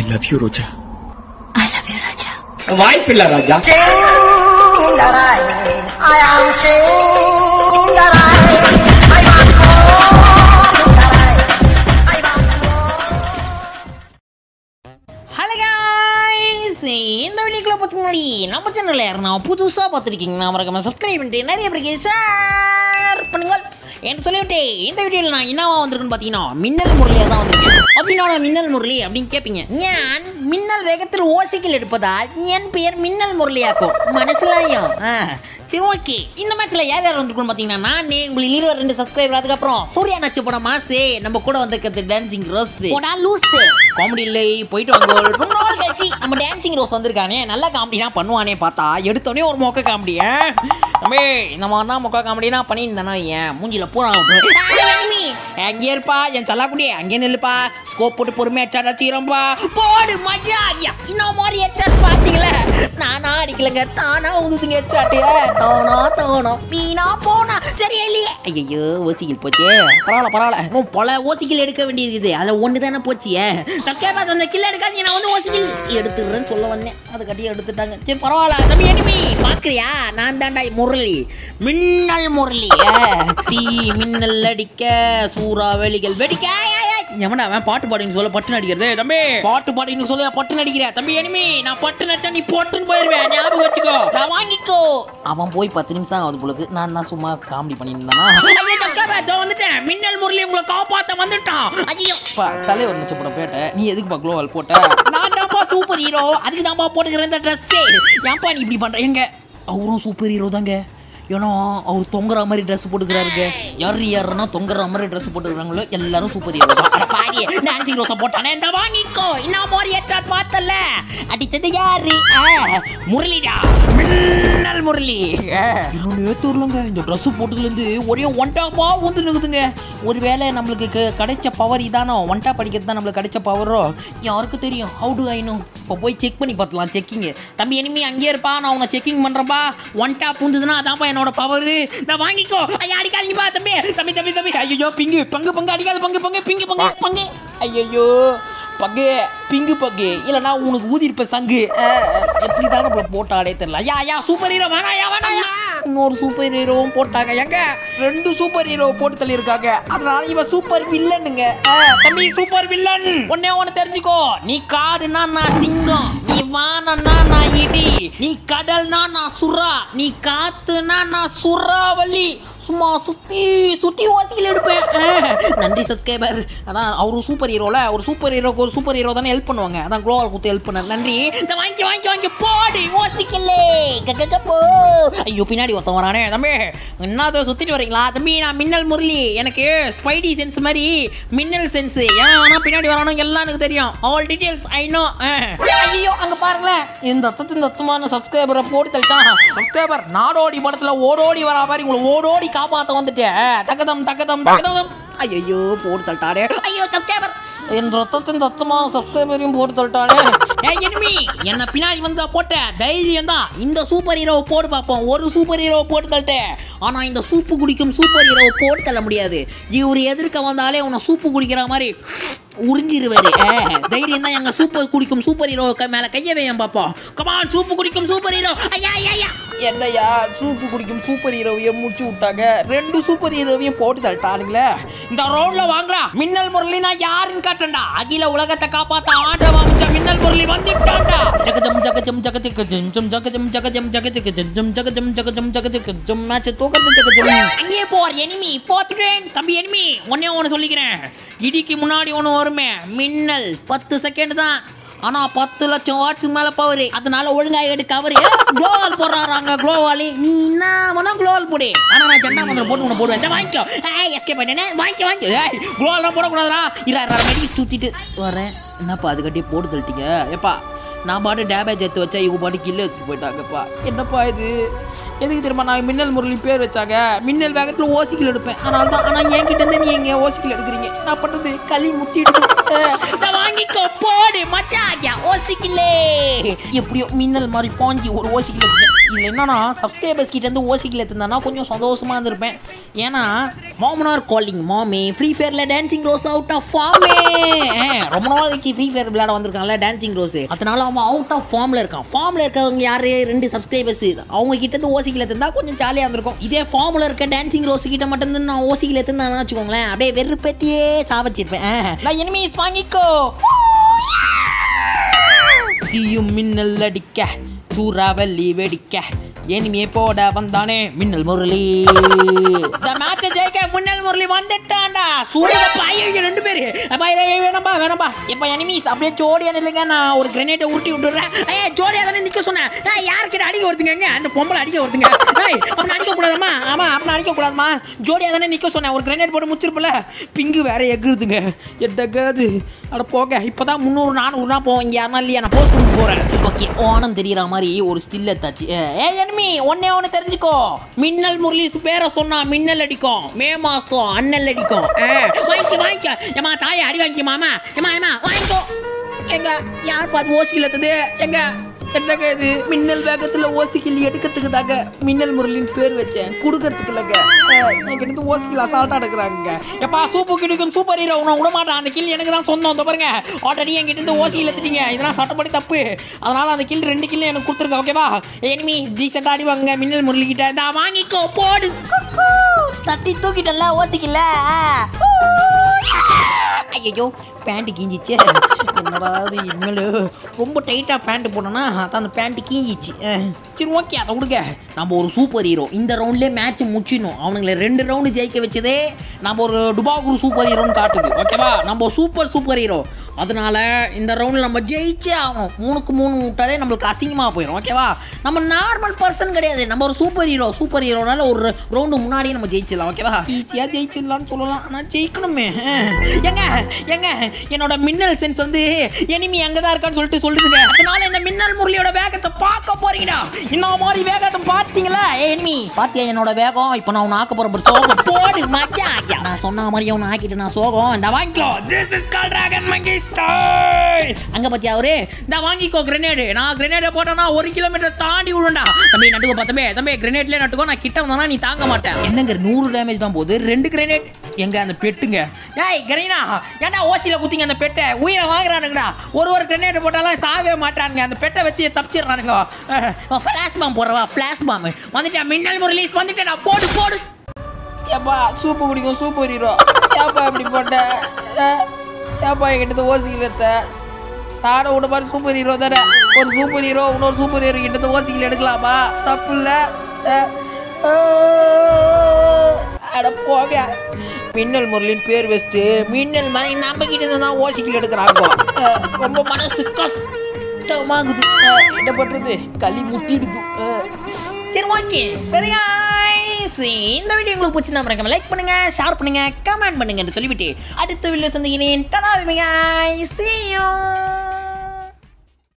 I love you Roja I love you Raja வாய்ப்பில்லை Raja hello guys இந்த வீடியோக்குள்ள பார்த்து முன்னாடி நம்ம சேனலில் யாருன்னா புதுசாக பார்த்துருக்கீங்கன்னா மறக்காம சப்ஸ்கிரைப் பண்ணிட்டு நிறைய பேருக்கு ஷேர் பண்ணுங்க என்று சொல்லிவிட்டு இந்த வீடியோவில் நான் என்னவா வந்திருக்குன்னு பார்த்தீங்கன்னா மின்னல் முரளியாக தான் வந்திருக்கேன் அப்படின்னா மின்னல் முரளி அப்படின்னு கேட்பீங்க ஏன் மின்னல் வேகத்தில் ஓசைகள் எடுப்பதால் என் பெயர் மின்னல் முரளியாக்கும் மனசுலாயும் ஆ சரி ஓகே இந்த மேட்ச்ல யார் யார் வந்திருக்குன்னு பார்த்தீங்கன்னா நானே உங்களுக்கு இருபது ரெண்டு சப்ஸ்கிரைபர் அதுக்கப்புறம் சூர்யா நச்சு படம் மாசு நம்ம கூட வந்திருக்கிறது டான்சிங் ரோஸ் போடா லூஸ் காமெடி இல்லை போயிட்டு வாங்க ரொம்ப நாள் கழிச்சு நம்ம டான்சிங் ரோஸ் வந்திருக்கானே நல்ல காமெடினா பண்ணுவானே பார்த்தா எடுத்தோடனே ஒரு மொக்க காமெடி தம்பி இந்த மாதிரினா மொக்க காமெடினா பண்ணியிருந்தானே ஏன் மூஞ்சில பூரா அங்கே இருப்பா என் சல்லாக்குடி அங்கே நில்லுப்பா ஸ்கோப் போட்டு பொறுமையா ஹெட்ஷாட் அடிச்சிக்கிறோம்ப்பா போடு மஜா ஐயா இன்னும் மாதிரி ஹெட்ஷாட் பார்த்தீங்களே நானா அடிக்கலங்க தானா உதுதுங்க ஹெட்ஷாட்டு தோணோ தோணோ மீனா போனா சரி இல்லையே ஐயோ ஓசிகள் போச்சு பரவாயில்ல பரவாயில்ல இன்னும் பல ஓசிகள் எடுக்க வேண்டியது இது அதில் ஒன்று தானே போச்சு சக்கேபா அந்த கில்ல எடுக்காதீங்க நான் வந்து ஓசிகள் எடுத்துடுறேன்னு சொல்ல வந்தேன் அது கட்டி எடுத்துட்டாங்க சரி பரவாயில்ல தம்பி எனிமி பார்க்குறியா நான் தாண்டா முரளி மின்னல் முரளி தீ மின்னல் அடிக்க சூறாவளிகள் வெடிக்க ஆய், ஆய், ஆய். எவன்டா அவன் பாட்டு பாடின்னு சொல்ல பட்டு நடிக்கிறது தம்பி பாட்டு பாடின்னு சொல்ல பட்டு நடிக்கிற தம்பி எனிமி நான் பட்டு நடிச்சா நீ போட்டுன்னு போயிருவேன் ஞாபகம் வச்சுக்கோ நான் வாங்கிக்கோ அவன் போய் பத்து நிமிஷம் ஆகுது போலுக்கு நான் தான் சும்மா காமெடி பண்ணியிருந்தானா வந்துட்டேன் மின்னல் முரளி உங்களை காப்பாத்த வந்துட்டான் ஐயோ தலைவர் நிச்ச படம் பேட்ட நீ எதுக்கு குளோவல் போட்ட நான் தான்ப்பா சூப்பர் ஹீரோ அதுக்கு தான்ப்பா போட்டுக்கிறேன் இந்த ட்ரெஸ்ஸே ஏன்பா நீ இப்படி பண்ற எங்க அவரும் சூப்பர் ஹீரோ தாங்க ஏன்னா அவர் தொங்குற மாதிரி ட்ரெஸ் போட்டுக்கிறாருங்க யார் யாருன்னா தொங்குற மாதிரி ட்ரெஸ் போட்டுக்கிறாங்களோ எல்லாரும் சூப்பர் ஹீரோ தான் அட பாடி டான்சிங் ரோஸா போட்டானே இந்த வாங்கிக்கோ இன்னும் மாதிரி ஹெட்ஷாட் பார்த்தல அடிச்சது யாரு ஆ, முரளிடா மின்னல் முரளி இன்னொன்று தெரியலங்க இந்த ட்ரெஸ் போட்டதுலேருந்து ஒரே ஒன் டாப்பா வந்து நிற்குதுங்க ஒருவேளை நம்மளுக்கு க- கிடைச்ச பவர் இதானோ ஒன் டாப் அடிக்கிறது தான் நம்மளுக்கு கிடைச்ச பவரோ யாருக்கு தெரியும் ஹவு டு ஐ நோ இப்போ போய் செக் பண்ணி பார்த்துலாம் செக்கிங் தம்பி இனிமே அங்கேயே இருப்பா நான் உன்னை செக்கிங் பண்ணுறப்பா ஒன் டாப் பூந்துதுன்னா அதான்ப்பா என்னோட பவர் நான் வாங்கிக்கோ ஐயா அடிக்காதீங்கப்பா தம்பி தம்பி தம்பி தம்பி ஐயோ பிங்கு பங்கு பங்கு அடிக்காத பங்கு பங்கு பிங்கு பங்கு பங்கு ஐயோ பங்கு பிங்கு பங்கு இல்லைனா உனக்கு ஊதிருப்ப சங்கு எப்படி தாங்க நம்மள போட்டாடே தெரியல ஐயா ஐயா சூப்பர் ஹீரோ வேணாயா வேணாயா இன்னொரு சூப்பர் ஹீரோவும் போட்டாங்க எங்க ரெண்டு சூப்பர் ஹீரோ போட்டு தள்ளியிருக்காங்க அதனால இவன் சூப்பர் வில்லனுங்க ஆ, தம்பி சூப்பர் வில்லன் ஒன்னே ஒன்று தெரிஞ்சுக்கோ நீ காடுனா நான் சிங்கம் நீ வானன்னா நான் இடி நீ கடல்னா நான் சுறா நீ காத்துனா நான் சுறாவளி சும்மா சுத்தி சுத்தி வாசிகள் எடுப்பேன் ஆ, நன்றி சப்ஸ்கிரைபர் அதான் அவரு சூப்பர் ஹீரோல ஒரு சூப்பர் ஹீரோக்கு ஒரு சூப்பர் ஹீரோ தானே ஹெல்ப் பண்ணுவாங்க அதான் குளோவால் கொடுத்து ஹெல்ப் பண்ண நன்றி இந்த வாங்கி வாங்கி வாங்கி போடு ஓசிக்கலே கக்க போ ஐயோ பின்னாடி ஒருத்தன் வரானே தம்பி என்னது சுத்திட்டு வரீங்களா தம்பி நான் மின்னல் முரளி எனக்கு ஸ்பைடி சென்ஸ் மாதிரி மின்னல் சென்ஸ் ஏன் வேணா பின்னாடி வரானோ எல்லாம் எனக்கு தெரியும் ஆல் டீடைல்ஸ் ஐ நோ ஐயோ அங்க பாருங்களேன் இந்த தத்து தத்துமான சப்ஸ்கிரைபரை போட்டு தள்ளிட்டான் சப்ஸ்கிரைபர் நாடோடி படத்துல ஓடோடி வரா மாதிரி உங்களை ஓடோடி காப்பாத்த வந்துட்டேன் தக்கதம் தக்கதம் தக்கதம் ஐயோ போட்டு தள்ளிட்டாரே ஐயோ சப்ஸ்கிரைபர் என் ரத்தத்தின் ரத்தமா சப்ஸ்கிரைபரையும் போட்டு தள்ளிட்டானே ஏய் enemy என்ன பின்னாடி வந்து போட்ட தைரியம் தான் இந்த சூப்பர் ஹீரோவை போட்டு பார்ப்போம் ஒரு சூப்பர் ஹீரோவை போட்டு தள்ளிட்டேன் ஆனா இந்த சூப்பு குடிக்கும் சூப்பர் ஹீரோவை போட்டு தள்ள முடியாது இவர் எதிர்க்க வந்தாலே உன்னை சூப்பு குடிக்கிற மாதிரி உறிஞ்சிருவாரு ஏ, தைரியம் தான் எங்க சூப்பர் குடிக்கும் சூப்பர் ஹீரோ மேல கைய வையன் பார்ப்போம் கமான் சூப்பு குடிக்கும் சூப்பர் ஹீரோ ஐயா ஐயா ஐயா என்னையா சூப்பு குடிக்கும் சூப்பர் ஹீரோவையும் முடிச்சு விட்டாங்க ரெண்டு சூப்பர் ஹீரோவையும் போட்டு தள்ளிட்டானுங்களே இந்த ரோட்ல வாங்குறா மின்னல் முரளி நான் யாருன்னு காட்டண்டா அகில உலகத்தை காப்பாத்த ஆண்டவ அமைச்ச மின்னல் முரளி வந்துட்டான்டா ஜகஜம் ஜகஜம் ஜகஜக ஜம் ஜகஜம் ஜகஜம் ஜகஜக ஜம் ஜகஜம் ஜகஜம் ஜகஜக ஜம் மேட்ச் தோக்கறது ஜகஜம் அங்கே போர் எனிமி போத்துட்டேன் தம்பி எனிமி ஒன்னே ஒன்று சொல்லிக்கிறேன் இடிக்கு முன்னாடி ஒன்று வருமே மின்னல் பத்து செகண்ட் தான் ஆனா பத்து லட்சம் வாட்ஸ் மேல பவர் அதனால ஒழுங்கா எடுக்க அவரு குளோவால் போடுறாங்க குளோவாலி நீ என்ன வேணா குளோவால் போடு ஆனா நான் ஜெண்டா மந்திரம் போட்டு உன்னை போடுவேன் இந்த வாங்கிக்கோ ஏய் எஸ்கே பண்ணிட்டேனே வாங்கிக்கோ வாங்கிக்கோ ஏய் குளோவால் போடக்கூடாதுடா இரா இரா மெடிக்கு சுத்திட்டு வரேன் என்னப்பா அது கட்டி போட்டு தள்ளிட்டீங்க ஏப்பா நான் பாட்டு டேமேஜ் எடுத்து வச்சா இவங்க பாட்டு கில்ல எடுத்துட்டு போயிட்டாங்கப்பா என்னப்பா இது எதுக்கு தெரியுமா நான் மின்னல் முரளி பேர் வச்சாங்க மின்னல் வேகத்தில் ஓசிக்கல் எடுப்பேன் அதனால தான் ஆனால் என்கிட்ட இருந்து நீ எங்க ஓசிக்கல் எடுக்கிறீங்க நான் பண்ணுறது களி முத்திட்டு வாங்கிக்கோ போடு மச்சா ஐயா ஓசிக்கலே எப்படியோ மின்னல் மாதிரி பாஞ்சி ஒரு ஓசிக்கல் எடுத்தேன் இதில் என்னன்னா சப்ஸ்கிரைபர்ஸ் கிட்ட இருந்து ஓசிக்கில் எடுத்திருந்தானா கொஞ்சம் சந்தோஷமா இருந்திருப்பேன் ஏன்னா மாமனார் காலிங் மாமே ஃப்ரீ ஃபயரில் டான்சிங் ரோஸ் அவுட் ஆஃப் ஃபார்மே ரொம்ப நாள் கழிச்சு ஃப்ரீ ஃபயர் விளையாட வந்திருக்காங்கல்ல டான்சிங் ரோஸ் அதனால அவன் அவுட் ஆஃப் ஃபார்மில் இருக்கான் ஃபார்மில் இருக்கவங்க யாரு ரெண்டு சப்ஸ்கிரைபர்ஸ் அவங்க கிட்ட இருந்து ஓசிக்கில் இருந்தா கொஞ்சம் ஜாலியாக இருந்திருக்கும் இதே ஃபார்மில் இருக்க டான்சிங் ரோஸ் கிட்ட மட்டும் நான் ஓசிக்கில் எடுத்துருந்தான்னு வச்சுக்கோங்களேன் அப்படியே வெறுப்பேத்தியே சாவச்சிருப்பேன் நான் எனிமீஸ் வாங்கிக்கோ தீயும் மின்னல் அடிக்க சூறாவல்லி வெடிக்க எனிமே போட வந்தானே மின்னல் முரளி இந்த மேட்சை ஜெயிக்க மின்னல் முரளி வந்துட்டான்டா சூப்பர் ஐயோ ரெண்டு பேரு அப்பா இதை வேணாம்பா வேணாம்பா இப்போ எனிமீஸ் அப்படியே ஜோடியா நில்லுங்க நான் ஒரு கிரனேட்டை ஊட்டி விட்டுறேன் ஏய் ஜோடியா தானே நிக்க சொன்னேன் ஏய் யார்கிட்ட அடிக்க வருதுங்க அந்த பொம்பளை அடிக்க வருதுங்க ஏய் அப்படி அடிக்க கூடாதுமா ஆமா அப்படி அடிக்க கூடாதுமா ஜோடியா தானே நிக்க சொன்னேன் ஒரு கிரனேட் போட்டு முடிச்சிருப்பல பிங்கு வேற எகுதுங்க எட்டக்காது அட போக இப்போதான் முந்நூறு நானூறுனா போவோம் இங்கே யாருனா இல்லையா நான் போஸ்ட் கொடுக்க போகிறேன் ஓகே ஓனம் தெரியற மாதிரி ஒரு ஸ்டில் எடுத்தாச்சு ஏ எனிமி ஒன்னே ஒன்று தெரிஞ்சுக்கோ மின்னல் முரளி பேரை சொன்னா மின்னல் அடிக்கும் மே மாசம் அண்ணல் அடிக்கும் ஆ, வாங்கிக்க வாங்கிக்க ஏமா தாயை அடி வாங்கிக்க மாமா ஏமா ஏமா வாங்கிக்கோ எங்க யார் பார்த்து ஓசிக்கல எத்துது எங்க என்னங்க இது மின்னல் வேகத்துல ஓசிக்கில் எடுக்கிறதுக்கு தாங்க மின்னல் முரளின்னு பேர் வச்சேன் கொடுக்கறதுக்கு இல்லைங்க என்கிட்ட ஓசிக்கில் அசால்ட்டா எடுக்கிறாங்க எப்பா சூப்பு கிடைக்கும் சூப்பர் ஹீரோ உன விட மாட்டேன் அந்த கில் எனக்கு தான் சொந்தம் இந்த பாருங்க ஆல்ரெடி என்கிட்ட இருந்து ஓசியில் எடுத்துட்டீங்க இதெல்லாம் சட்டப்படி தப்பு அதனால அந்த கில் ரெண்டு கில் எனக்கு கொடுத்துருங்க ஓகேவா எனிமி டீசெண்டாக அடி வாங்க மின்னல் முரளி கிட்ட இந்த வாங்கிக்கோ போடு குக்கு. தட்டி தூக்கிட்டல ஓசிக்கல ஐயோ பேண்ட் கீஞ்சிச்சு என்னடா இது இனிமேல் ரொம்ப டைட்டாக பேண்ட் போட்டோன்னா அதான் அந்த பேண்ட் கீஞ்சிச்சு அஹ், சரி ஓகே அதை விடுங்க நம்ம ஒரு சூப்பர் ஹீரோ இந்த ரவுண்ட்லேயே மேட்ச் முடிச்சிடணும் அவனுங்களை ரெண்டு ரவுண்டு ஜெயிக்க வச்சதே நம்ம ஒரு டுபாகுரு சூப்பர் ஹீரோன்னு காட்டுது ஓகேவா நம்ம சூப்பர் சூப்பர் ஹீரோ அதனால இந்த ரவுண்டில் நம்ம ஜெயிச்சே ஆகணும் மூணுக்கு மூணு விட்டாலே நம்மளுக்கு அசிங்கமாக போயிடும் ஓகேவா நம்ம நார்மல் பர்சன் கிடையாது நம்ம ஒரு சூப்பர் ஹீரோ சூப்பர் ஹீரோனால ஒரு ரவுண்டு முன்னாடியே நம்ம ஜெயிச்சிடலாம் ஓகேவா ஈஸியாக ஜெயிச்சிடலாம்னு சொல்லலாம் ஆனால் ஜெயிக்கணுமே எங்க எங்க என்னோட மின்னல் சென்ஸ் வந்து எனிமி அங்கே தான் இருக்கான்னு சொல்லிட்டு சொல்லுதுங்க அதனால இந்த மின்னல் முரளியோட வேகத்தை பார்க்க போறீங்கடா இந்த மாதிரி வேகத்தை பார்த்தீங்களா ஏ எனிமி பாத்தியா என்னோட வேகம் இப்போ நான் உன்னை ஆக்க போற சோகம் போடு மச்சான் ஐயா, நான் சொன்ன மாதிரி உன்னை ஆக்கிட்டு நான் சோகம் இந்த வாங்கிக்கோ this is called dragon monkey style அங்க பாத்தியா அவரு இந்த வாங்கிக்கோ கிரனேடு நான் கிரனேடை போட்டேன்னா ஒரு கிலோமீட்டர் தாண்டி விடுண்டா தம்பி நட்டுக்கோ பார்த்தமே தம்பி கிரனேட்லேயே நட்டுக்கோ நான் கிட்ட வந்தானா நீ தாங்க மாட்டேன் என்னங்க நூறு டேமேஜ் தான் போகுது ரெண்டு கிரனேட் எங்க அந்த பெட்டுங்க ஏய் கரீனா ஏன்டா ஓசியில் குத்திங்க அந்த பெட்டை உயிரை வாங்குறானுங்கடா ஒரு ஒரு கிரனேட் போட்டாலும் சாவே மாட்டானுங்க அந்த பெட்டை வச்சு தப்பிச்சிடுறானுங்க ஃப்ளாஷ் பாம் போடுறவா ஃப்ளாஷ் பாம் வந்துட்டேன் மின்னல் ரிலீஸ் வந்துட்டேன் போடு போடு ஏப்பா சூப்பு பிடிக்கும் சூப்பர் ஹீரோ ஏப்பா இப்படி போட்ட அஹ், ஏப்பா என்கிட்ட ஓசிக்கல எத்த தாட விட மாதிரி சூப்பர் ஹீரோ தானே ஒரு சூப்பர் ஹீரோ இன்னொரு சூப்பர் ஹீரோ கிட்ட ஓசிக்கல எடுக்கலாமா தப்பு இல்லை அட போக மின்னல் முரளின் பேர் வச்சுட்டு மின்னல் மாதிரி நம்ம கிட்ட இருந்து தான் ஓசிக்கல் எடுக்கிறாங்க அஹ், ரொம்ப மனசு கஷ்டமாகுது அஹ், என்ன பண்றது களி முட்டிடுது அஹ். சரி ஓகே சரியா இந்த வீடியோ உங்களுக்கு பிடிச்சிருந்தா மறக்காம லைக் பண்ணுங்க ஷேர் பண்ணுங்க கமெண்ட் பண்ணுங்க என்று சொல்லிவிட்டு அடுத்த வீடியோ சந்திக்கிறேன் டடா see you